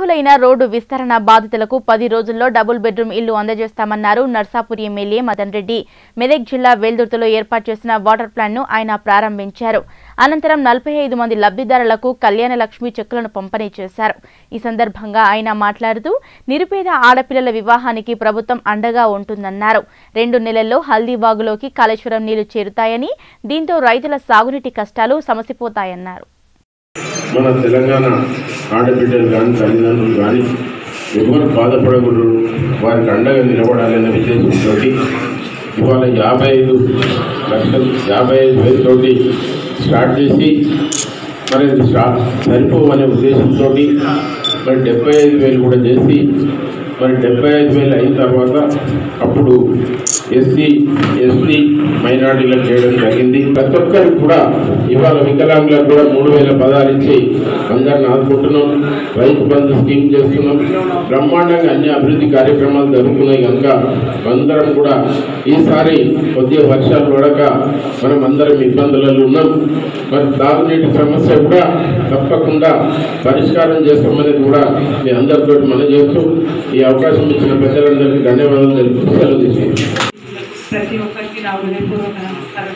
అర్హులైన రోడ్డు విస్తరణ బాధితులకు పది రోజుల్లో డబుల్ బెడ్రూమ్ ఇల్లు అందజేస్తామన్నారు నర్సాపురి ఎమ్మెల్యే మదన్ రెడ్డి మెదక్ జిల్లా వేల్దుర్తిలో ఏర్పాటు చేసిన వాటర్ ప్లాంట్ ను ఆయన ప్రారంభించారు అనంతరం నలభై ఐదు మంది లబ్ధిదారులకు కళ్యాణ లక్ష్మి చెక్కులను పంపిణీ చేశారు ఈ సందర్భంగా ఆయన మాట్లాడుతూ నిరుపేద ఆడపిల్లల వివాహానికి ప్రభుత్వం అండగా ఉంటుందన్నారు రెండు నెలల్లో హల్దీబాగులోకి కాళేశ్వరం నీళ్లు చేరుతాయని దీంతో రైతుల సాగునీటి కష్టాలు సమసిపోతాయన్నారు మన తెలంగాణ ఆడబిడ్డలు కానీ తల్లిదండ్రులు కానీ ఎవరు బాధపడకూడదు వారికి అండగా నిలబడాలనే ఉద్దేశంతో ఇవాళ యాభై ఐదు లక్షలు యాభై ఐదు వేలతోటి స్టార్ట్ చేసి మరి అది స్టార్ట్ సరిపోవనే ఉద్దేశంతో మరి డెబ్బై ఐదు వేలు కూడా చేసి మరి డెబ్బై ఐదు వేలు అయిన తర్వాత అప్పుడు ఎస్సీ ఎస్టీ మైనార్టీలకు చేయడం జరిగింది ప్రతి ఒక్కరికి కూడా ఇవాళ వికలాంగులకు కూడా మూడు వేల పదహారు ఇచ్చి అందరిని ఆదుకుంటున్నాం రైతు బంధు స్కీమ్ చేస్తున్నాం బ్రహ్మాండంగా అన్ని అభివృద్ధి కార్యక్రమాలు జరుగుతున్నాయి కనుక అందరం కూడా ఈసారి కొద్దిగా వర్షాలు పడక మనం అందరం ఇబ్బందులలో ఉన్నాం మరి తాగునీటి సమస్య కూడా తప్పకుండా పరిష్కారం చేస్తామనేది కూడా మీ అందరితో మనం చేస్తూ ఈ అవకాశం ఇచ్చిన పెద్దలందరికీ ధన్యవాదాలు తెలుపుతూ సెలవు తీసుకుంటాం ప్రతి ఒక్కరికి నా హృదయపూర్వక నమస్కారం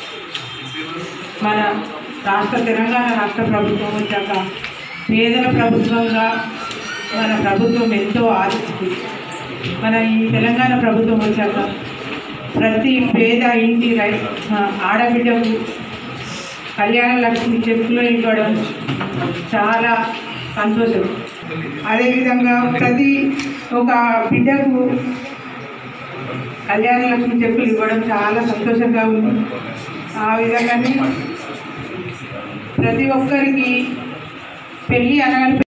మన రాష్ట్ర తెలంగాణ రాష్ట్ర ప్రభుత్వం వచ్చాక పేదల ప్రభుత్వంగా మన ప్రభుత్వం ఎంతో ఆదుకుంది మన ఈ తెలంగాణ ప్రభుత్వం వచ్చాక ప్రతి పేద ఇంటి రై ఆడబిడ్డకు కళ్యాణ లక్ష్మి చెక్కులు ఇవ్వడం చాలా సంతోషం అదేవిధంగా ప్రతి ఒక బిడ్డకు కళ్యాణ లక్ష్మి చెక్కులు ఇవ్వడం చాలా సంతోషంగా ఉంది ఆ విధంగానే ప్రతి ఒక్కరికి పెళ్ళి అనగానే